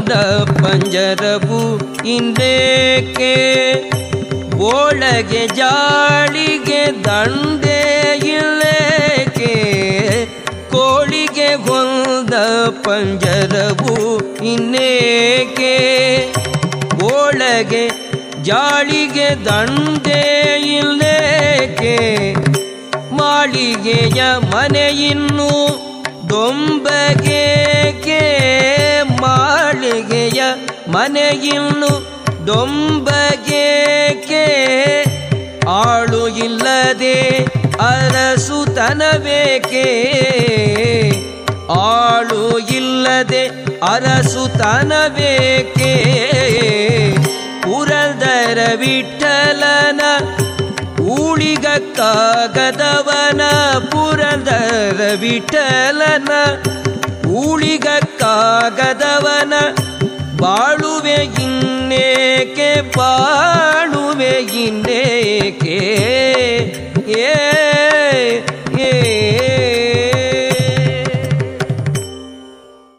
ಹೊಂದ ಪಂಜರವು ಇಂದೇಕೆ ಒಳಗೆ ಜಾಳಿಗೆ ದಂಡೆ ಇಲ್ಲೇಕೆ ಕೋಳಿಗೆ ಹೊಂದ ಪಂಜರವು ಇನ್ನೇಕೆ ಒಳಗೆ ಜಾಳಿಗೆ ದಂಡೆ ಇಲ್ಲೇಕೆ ಮಾಳಿಗೆಯ ಮನೆಯಿನ್ನು ದೊಂಬಗೇಕೆ ಮಾಳಿಗೆಯ ಮನೆಯಿನ್ನು ದೊಂಬಗೇಕೆ ಆಳು ಇಲ್ಲದೆ ಅರಸುತನಬೇಕೆ ಆಳು ಇಲ್ಲದೆ ಅರಸುತನಬೇಕೆ ಪುರಂದರ ವಿಠಲನ ಊಳಿಗಕ್ಕಾಗದವನ ಪುರಂದರ ವಿಠಲನ ಊಳಿಗಕ್ಕಾಗದವನ ಬಾಳುವೆ ಇನ್ನೇಕೆ ಬಾಳುವೆ ಇನ್ನೇಕೆ ಏ